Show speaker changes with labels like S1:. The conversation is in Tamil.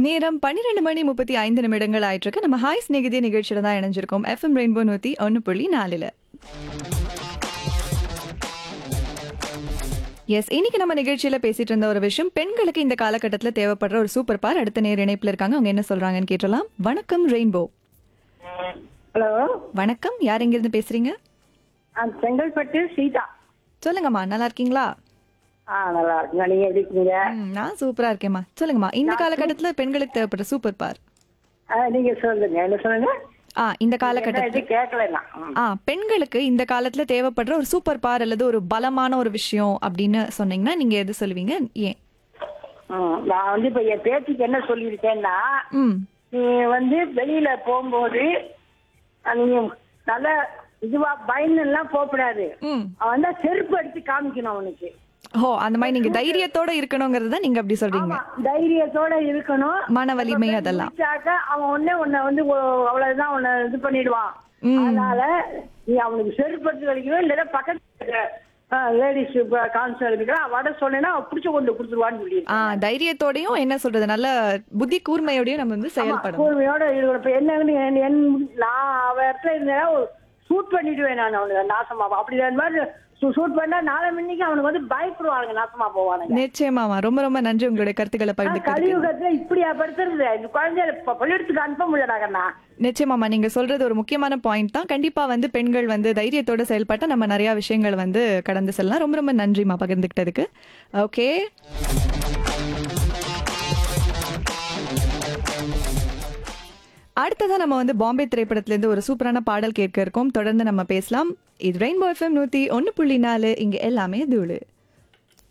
S1: நேரம் பன்னிரெண்டு மணி முப்பத்தி ஐந்து நிமிடங்கள் ஆயிட்டு இருக்கு நம்ம ஹாய் ஸ்நேகிதி நிகழ்ச்சியில தான் இணைஞ்சிருக்கோம் எஃப்எம் ரெயின்போ நூத்தி ஒன்னு புள்ளி நாலுல எஸ் இன்னைக்கு நம்ம நிகழ்ச்சியில பேசிட்டு இருந்த ஒரு விஷயம் பெண்களுக்கு இந்த காலகட்டத்துல தேவைப்படுற ஒரு சூப்பர் பார் அடுத்த நேர் இணைப்புல இருக்காங்க அவங்க என்ன சொல்றாங்கன்னு கேட்டலாம் வணக்கம் ரெயின்போ
S2: ஹலோ
S1: வணக்கம் யார் எங்க இருந்து பேசுறீங்க
S2: நான் செங்கல்பட்டு சீதா
S1: சொல்லுங்கம்மா நல்லா இருக்கீங்களா
S2: ஆ நல்லா இருக்குங்க நீங்க எப்படி இருக்கீங்க
S1: ம், நான் சூப்பரா இருக்கேம்மா சொல்லுங்கம்மா இந்த காலகட்டத்துல பெண்களுக்கு தேவைப்படுற சூப்பர் பார்
S2: ஆ, நீங்க சொல்லுங்க என்ன சொல்லுங்க
S1: ஆ இந்த
S2: என்ன
S1: காலகட்டத்துல
S2: இது கேட்கல நான் ம்.
S1: ஆ பெண்களுக்கு இந்த காலத்துல தேவைப்படுற ஒரு சூப்பர் பார் அல்லது ஒரு பலமான ஒரு விஷயம் அப்படின்னு சொன்னீங்கன்னா நீங்க எது சொல்லுவீங்க ஏன்
S2: ம், நான் வந்து இப்ப என் பேத்திக்கு என்ன சொல்லியிருக்கேன்னா
S1: ம்
S2: நீ வந்து வெளியில போகும்போது அஹ், நீங்க நல்ல இதுவா பயந்து எல்லாம் போகக்கூடாது
S1: ம்
S2: அவன் வந்து செருப்பு எடுத்து காமிக்கணும் அவனுக்கு
S1: ஓ அந்த மாதிரி நீங்க தைரியத்தோட இருக்கணுங்கிறத நீங்க அப்படி சொல்றீங்க
S2: ஆமா, தைரியத்தோட இருக்கணும்
S1: மன வலிமை அதெல்லாம்
S2: முடிச்சாக்க அவன் உடனே உன்னை வந்து ஒ- அவ்வளவுதான் உன்னை இது பண்ணிடுவான்
S1: ம்.
S2: அதனால நீ அவனுக்கு செருப்படுத்து வரைக்கும் இல்லைன்னா பக்கத்துல லேடிஸ் கான்சல் இருக்கிறா வட சொன்னேன்னா அவன் பிடிச்ச கொண்டு கொடுத்துருவான்னு சொல்லி
S1: ஆ தைரியத்தோடயும் என்ன சொல்றது நல்ல புத்தி கூர்மையோடயும் நம்ம வந்து செயல்படணும்
S2: கூர்மையோட இருக்கணும் இப்ப என்னன்னு என் என் நான் அவ இடத்துல இருந்தேன்னா ஷூட் பண்ணிடுவேன் நான் அவனுக்கு நாசமா அப்படி அந்த மாதிரி ஷூட் பண்ணா நாளை மணிக்கு அவனுக்கு வந்து பயப்படுவானுங்க நாசமா போவானுங்க
S1: நிச்சயமாமா ரொம்ப ரொம்ப நன்றி உங்களுடைய கருத்துக்களை பகிர்ந்துக்கிறதுக்கு
S2: கலியுகத்துல இப்படியா படுத்துறது இந்த குழந்தைய இப்ப பள்ளியிடத்துக்கு அனுப்ப முடியலாங்கண்ணா
S1: நிச்சயமாமா நீங்க சொல்றது ஒரு முக்கியமான பாயிண்ட் தான் கண்டிப்பா வந்து பெண்கள் வந்து தைரியத்தோட செயல்பட்டா நம்ம நிறைய விஷயங்கள் வந்து கடந்து செல்லலாம் ரொம்ப ரொம்ப நன்றிமா பகிர்ந்துக்கிட்டதுக்கு ஓகே அடுத்ததா நம்ம வந்து பாம்பே திரைப்படத்திலேருந்து ஒரு சூப்பரான பாடல் கேட்க இருக்கோம் தொடர்ந்து நம்ம பேசலாம் இது ரெயின்போ எஃப்எம் நூத்தி ஒன்னு புள்ளி நாலு இங்க எல்லாமே தூளு